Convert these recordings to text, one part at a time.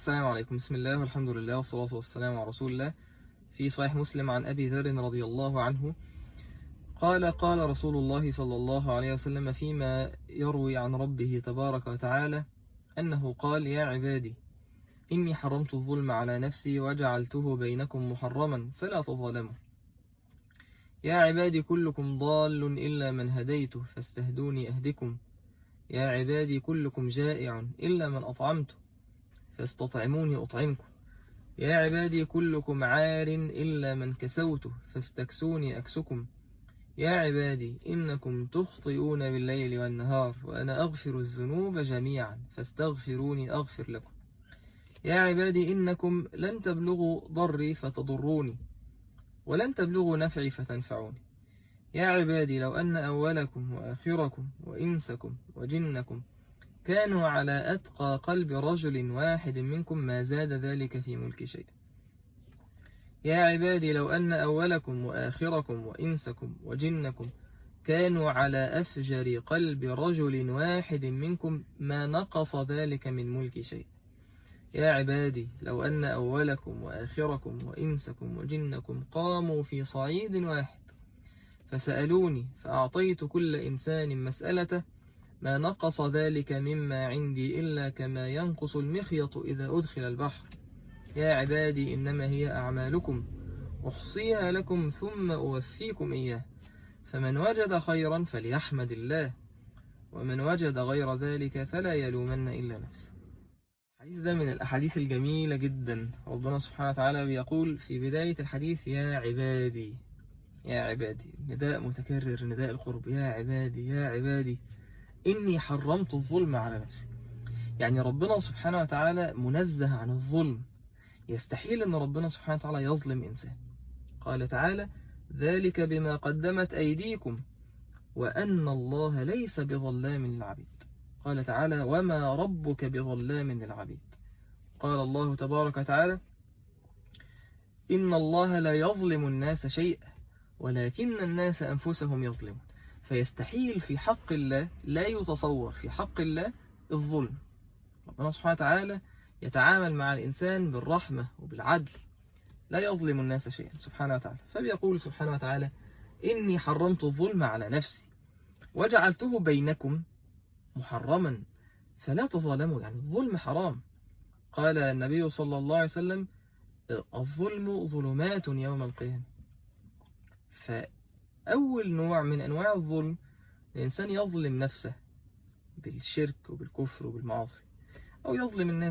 السلام عليكم بسم الله والحمد لله والصلاة والسلام على رسول الله في صحيح مسلم عن أبي ذر رضي الله عنه قال قال رسول الله صلى الله عليه وسلم فيما يروي عن ربه تبارك وتعالى أنه قال يا عبادي إني حرمت الظلم على نفسي وجعلته بينكم محرما فلا تظلموا يا عبادي كلكم ضال إلا من هديته فاستهدوني أهدكم يا عبادي كلكم جائع إلا من أطعمته فاستطعموني أطعمكم يا عبادي كلكم عار إلا من كسوته فاستكسوني أكسكم يا عبادي إنكم تخطئون بالليل والنهار وأنا أغفر الذنوب جميعا فاستغفروني أغفر لكم يا عبادي إنكم لن تبلغوا ضري فتضروني ولن تبلغوا نفعي فتنفعوني يا عبادي لو أن أولكم وآخركم وإنسكم وجنكم كانوا على أتقى قلب رجل واحد منكم ما زاد ذلك في ملك شيء يا عبادي لو أن أولكم وآخركم وإنسكم وجنكم كانوا على أفجر قلب رجل واحد منكم ما نقص ذلك من ملك شيء يا عبادي لو أن أولكم وآخركم وإنسكم وجنكم قاموا في صعيد واحد فسألوني فأعطيت كل إنسان مسألته ما نقص ذلك مما عندي إلا كما ينقص المخيط إذا أدخل البحر يا عبادي إنما هي أعمالكم أحصيها لكم ثم أوفيكم إياه فمن وجد خيرا فليحمد الله ومن وجد غير ذلك فلا يلومن إلا نفسه الحديث ده من الأحاديث الجميلة جدا ربنا سبحانه وتعالى بيقول في بداية الحديث يا عبادي يا عبادي نداء متكرر نداء القرب يا عبادي يا عبادي إني حرمت الظلم على نفسي يعني ربنا سبحانه وتعالى منزه عن الظلم يستحيل أن ربنا سبحانه وتعالى يظلم إنسان قال تعالى ذلك بما قدمت أيديكم وأن الله ليس بظلام للعبيد قال تعالى وما ربك بظلام للعبيد قال الله تبارك وتعالى إن الله لا يظلم الناس شيئا ولكن الناس أنفسهم يظلمون فيستحيل في حق الله لا يتصور في حق الله الظلم ربنا سبحانه وتعالى يتعامل مع الإنسان بالرحمة وبالعدل لا يظلم الناس شيئا سبحانه وتعالى فبيقول سبحانه وتعالى إني حرمت الظلم على نفسي وجعلته بينكم محرما فلا تظلموا يعني الظلم حرام قال النبي صلى الله عليه وسلم الظلم ظلمات يوم القيامة فأول نوع من أنواع الظلم الإنسان يظلم نفسه بالشرك وبالكفر وبالمعاصي أو يظلم الناس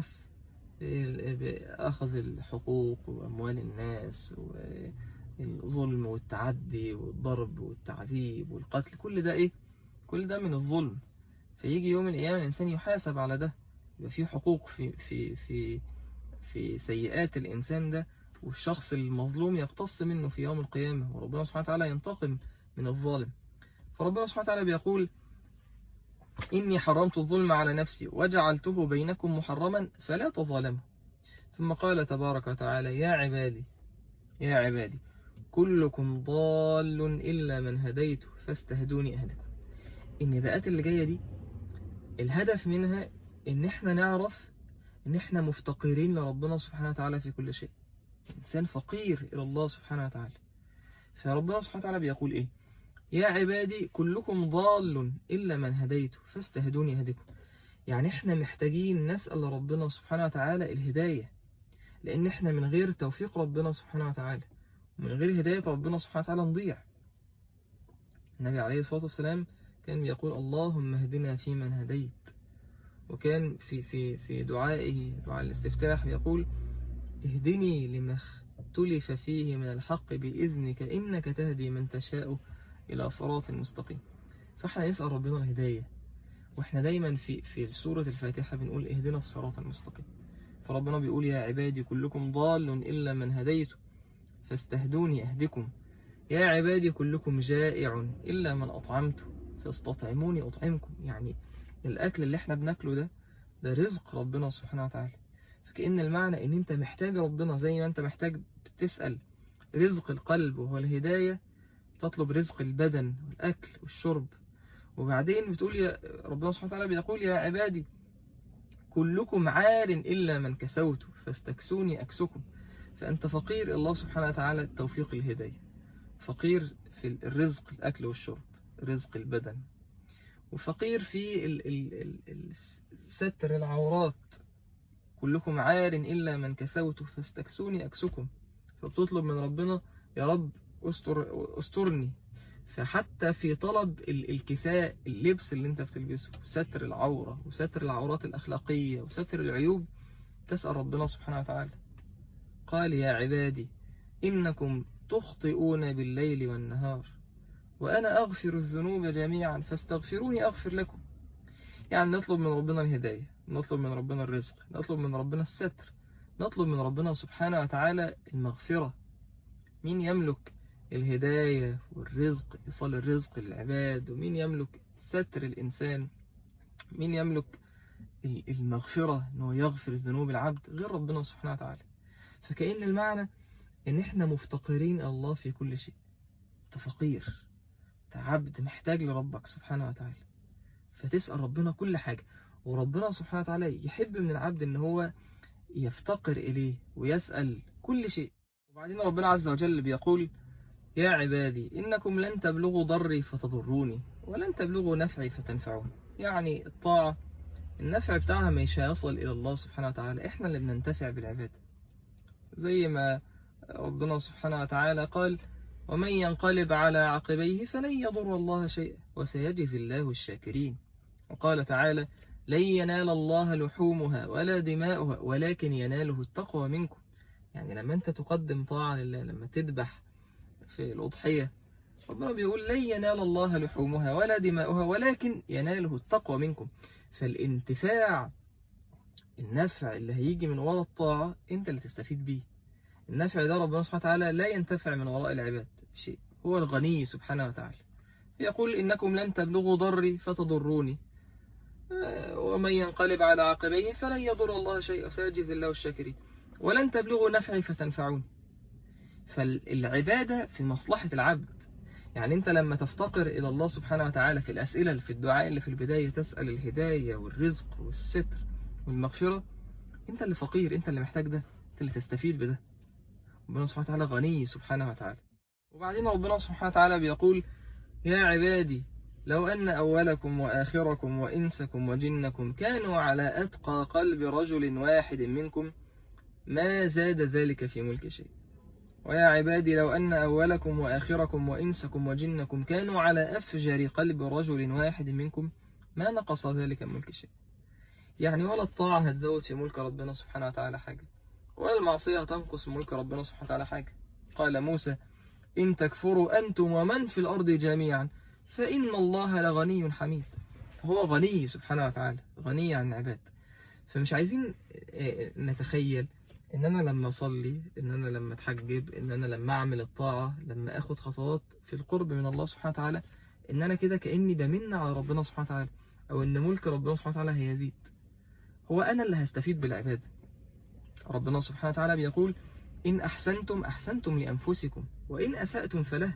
بأخذ الحقوق وأموال الناس والظلم والتعدي والضرب والتعذيب والقتل كل ده إيه؟ كل ده من الظلم فيجي يوم القيامة الإنسان يحاسب على ده يبقى في حقوق في في في في سيئات الإنسان ده والشخص المظلوم يقتص منه في يوم القيامة وربنا سبحانه وتعالى ينتقم من الظالم فربنا سبحانه وتعالى بيقول إني حرمت الظلم على نفسي وجعلته بينكم محرما فلا تظالموا ثم قال تبارك وتعالى يا عبادي يا عبادي كلكم ضال إلا من هديته فاستهدوني أهدكم النداءات اللي جاية دي الهدف منها إن إحنا نعرف إن إحنا مفتقرين لربنا سبحانه وتعالى في كل شيء إنسان فقير إلى الله سبحانه وتعالى فربنا سبحانه وتعالى بيقول إيه يا عبادي كلكم ضال إلا من هديته فاستهدوني هديكم يعني إحنا محتاجين نسأل ربنا سبحانه وتعالى الهداية لأن إحنا من غير توفيق ربنا سبحانه وتعالى ومن غير هداية ربنا سبحانه وتعالى نضيع النبي عليه الصلاة والسلام كان يقول اللهم اهدنا فيمن هديت وكان في في في دعائه دعاء الاستفتاح يقول اهدني لما اختلف فيه من الحق بإذنك إنك تهدي من تشاء إلى صراط مستقيم فاحنا نسأل ربنا الهداية واحنا دايما في في سورة الفاتحة بنقول اهدنا الصراط المستقيم فربنا بيقول يا عبادي كلكم ضال إلا من هديته فاستهدوني أهدكم يا عبادي كلكم جائع إلا من أطعمته فاستطعموني أطعمكم يعني الأكل اللي احنا بناكله ده ده رزق ربنا سبحانه وتعالى فكأن المعنى ان انت محتاج ربنا زي ما انت محتاج تسأل رزق القلب وهو الهداية تطلب رزق البدن والأكل والشرب وبعدين بتقول يا ربنا سبحانه وتعالى بيقول يا عبادي كلكم عار إلا من كسوت فاستكسوني أكسكم فأنت فقير الله سبحانه وتعالى التوفيق الهداية فقير في الرزق الأكل والشرب رزق البدن وفقير في ال ال ال ال ستر العورات كلكم عار إلا من كسوت فاستكسوني أكسكم فبتطلب من ربنا يا رب استر استرني فحتى في طلب الكساء اللبس اللي انت بتلبسه ستر العورة وستر العورات الأخلاقية وستر العيوب تسأل ربنا سبحانه وتعالى قال يا عبادي إنكم تخطئون بالليل والنهار وأنا أغفر الذنوب جميعا فاستغفروني أغفر لكم يعني نطلب من ربنا الهداية نطلب من ربنا الرزق نطلب من ربنا الستر نطلب من ربنا سبحانه وتعالى المغفرة مين يملك الهداية والرزق إيصال الرزق للعباد ومين يملك ستر الإنسان مين يملك المغفرة أنه يغفر ذنوب العبد غير ربنا سبحانه وتعالى فكأن المعنى أن إحنا مفتقرين الله في كل شيء أنت فقير أنت عبد محتاج لربك سبحانه وتعالى فتسأل ربنا كل حاجة وربنا سبحانه وتعالى يحب من العبد أن هو يفتقر إليه ويسأل كل شيء وبعدين ربنا عز وجل بيقول يا عبادي إنكم لن تبلغوا ضري فتضروني ولن تبلغوا نفعي فتنفعوني يعني الطاعة النفع بتاعها مش هيصل إلى الله سبحانه وتعالى إحنا اللي بننتفع بالعبادة زي ما ربنا سبحانه وتعالى قال ومن ينقلب على عقبيه فلن يضر الله شيئا وسيجزي الله الشاكرين وقال تعالى لن ينال الله لحومها ولا دماؤها ولكن يناله التقوى منكم يعني لما انت تقدم طاعة لله لما تذبح في الأضحية ربنا بيقول لن ينال الله لحومها ولا دماؤها ولكن يناله التقوى منكم فالانتفاع النفع اللي هيجي من وراء الطاعة انت اللي تستفيد بيه النفع ده ربنا سبحانه وتعالى لا ينتفع من وراء العباد شيء هو الغني سبحانه وتعالى يقول إنكم لن تبلغوا ضري فتضروني ومن ينقلب على عقبيه فلن يضر الله شيئا سيجزي الله الشاكرين ولن تبلغوا نفعي فتنفعون فالعبادة في مصلحة العبد يعني انت لما تفتقر الى الله سبحانه وتعالى في الاسئلة اللي في الدعاء اللي في البداية تسأل الهداية والرزق والستر والمغفرة انت اللي فقير انت اللي محتاج ده انت اللي تستفيد بده ربنا سبحانه وتعالى غني سبحانه وتعالى وبعدين ربنا سبحانه وتعالى بيقول يا عبادي لو أن أولكم وآخركم وإنسكم وجنكم كانوا على أتقى قلب رجل واحد منكم ما زاد ذلك في ملك شيء ويا عبادي لو أن أولكم وآخركم وإنسكم وجنكم كانوا على أفجر قلب رجل واحد منكم ما نقص ذلك من ملك شيء يعني ولا الطاعة هتزود في ملك ربنا سبحانه وتعالى حاجة ولا المعصية هتنقص ملك ربنا سبحانه وتعالى حاجة قال موسى إن تكفروا أنتم ومن في الأرض جميعا فإن الله لغني حميد هو غني سبحانه وتعالى غني عن العباد فمش عايزين نتخيل ان انا لما اصلي ان انا لما اتحجب ان انا لما اعمل الطاعة لما اخد خطوات في القرب من الله سبحانه وتعالى ان انا كده كأني بمن على ربنا سبحانه وتعالى او ان ملك ربنا سبحانه وتعالى هيزيد هو انا اللي هستفيد بالعبادة ربنا سبحانه وتعالى بيقول إن أحسنتم أحسنتم لأنفسكم وإن أسأتم فله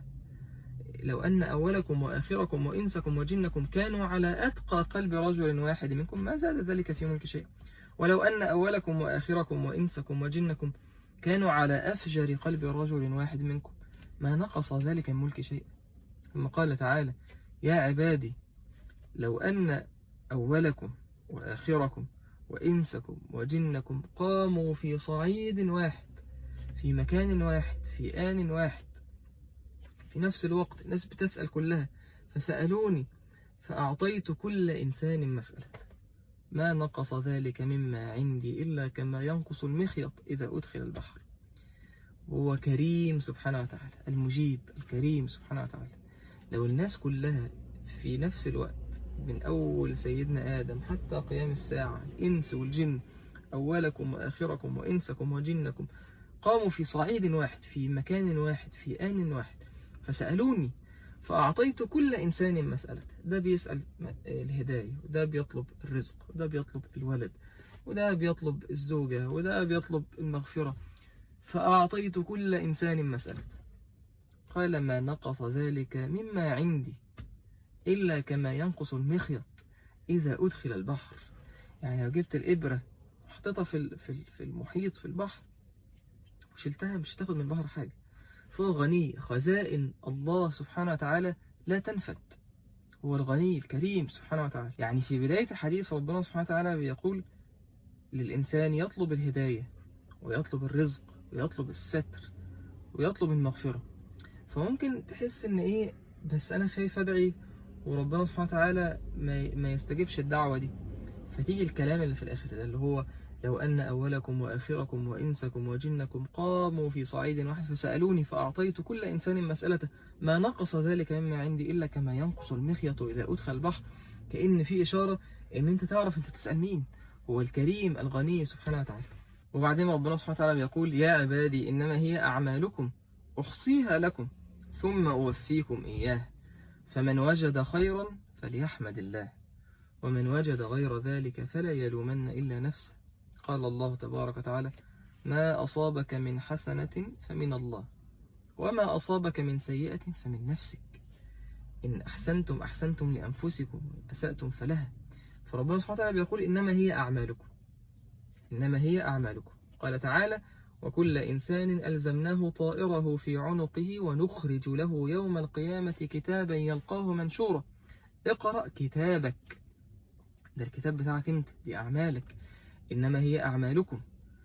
لو أن أولكم وآخركم وإنسكم وجنكم كانوا على أتقى قلب رجل واحد منكم ما زاد ذلك في ملك شيء ولو أن أولكم وآخركم وإنسكم وجنكم كانوا على أفجر قلب رجل واحد منكم ما نقص ذلك من ملك شيء ثم قال تعالى يا عبادي لو أن أولكم وآخركم وإنسكم وجنكم قاموا في صعيد واحد في مكان واحد في آن واحد في نفس الوقت الناس بتسأل كلها فسألوني فأعطيت كل إنسان مسألة ما نقص ذلك مما عندي إلا كما ينقص المخيط إذا أدخل البحر هو كريم سبحانه وتعالى المجيب الكريم سبحانه وتعالى لو الناس كلها في نفس الوقت من أول سيدنا آدم حتى قيام الساعة الإنس والجن أولكم وآخركم وإنسكم وجنكم قاموا في صعيد واحد في مكان واحد في آن واحد فسألوني فأعطيت كل إنسان مسألة ده بيسأل الهداية وده بيطلب الرزق وده بيطلب الولد وده بيطلب الزوجة وده بيطلب المغفرة فأعطيت كل إنسان مسألة قال ما نقص ذلك مما عندي إلا كما ينقص المخيط إذا أدخل البحر يعني لو جبت الإبرة وحطيتها في ال- في ال- في المحيط في البحر وشلتها مش هتاخد من البحر حاجة فهو غني خزائن الله سبحانه وتعالى لا تنفد هو الغني الكريم سبحانه وتعالى يعني في بداية الحديث ربنا سبحانه وتعالى بيقول للإنسان يطلب الهداية ويطلب الرزق ويطلب الستر ويطلب المغفرة فممكن تحس ان ايه بس انا خايف ادعي وربنا سبحانه وتعالى ما ما يستجيبش الدعوة دي فتيجي الكلام اللي في الاخر ده اللي هو لو ان اولكم واخركم وانسكم وجنكم قاموا في صعيد واحد فسالوني فاعطيت كل انسان مسالته ما نقص ذلك مما عندي الا كما ينقص المخيط اذا ادخل البحر كان في اشاره ان انت تعرف انت تسال مين هو الكريم الغني سبحانه وتعالى وبعدين ربنا سبحانه وتعالى بيقول يا عبادي إنما هي أعمالكم أحصيها لكم ثم أوفيكم إياه فمن وجد خيرا فليحمد الله ومن وجد غير ذلك فلا يلومن إلا نفسه قال الله تبارك وتعالى ما أصابك من حسنة فمن الله وما أصابك من سيئة فمن نفسك إن أحسنتم أحسنتم لأنفسكم وإن أسأتم فلها فربنا سبحانه وتعالى بيقول إنما هي أعمالكم إنما هي أعمالكم قال تعالى وكل إنسان ألزمناه طائره في عنقه ونخرج له يوم القيامة كتابا يلقاه منشورا اقرأ كتابك ده الكتاب بتاعك انت دي أعمالك إنما هي أعمالكم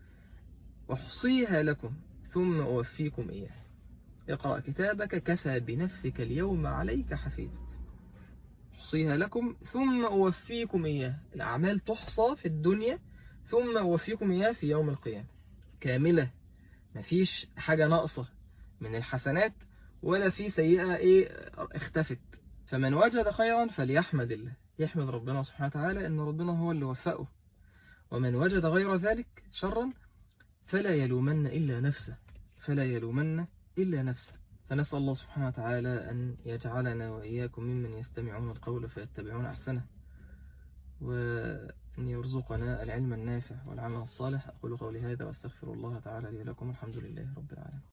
أحصيها لكم ثم أوفيكم إياه اقرأ كتابك كفى بنفسك اليوم عليك حسيبا أحصيها لكم ثم أوفيكم إياه الأعمال تحصى في الدنيا ثم أوفيكم إياه في يوم القيامة كاملة مفيش حاجة ناقصة من الحسنات ولا في سيئة إيه اختفت فمن وجد خيرا فليحمد الله يحمد ربنا سبحانه وتعالى إن ربنا هو اللي وفقه ومن وجد غير ذلك شرا فلا يلومن إلا نفسه فلا يلومن إلا نفسه فنسأل الله سبحانه وتعالى أن يجعلنا وإياكم ممن يستمعون القول فيتبعون أحسنه وأن يرزقنا العلم النافع والعمل الصالح أقول قولي هذا وأستغفر الله تعالى لي ولكم الحمد لله رب العالمين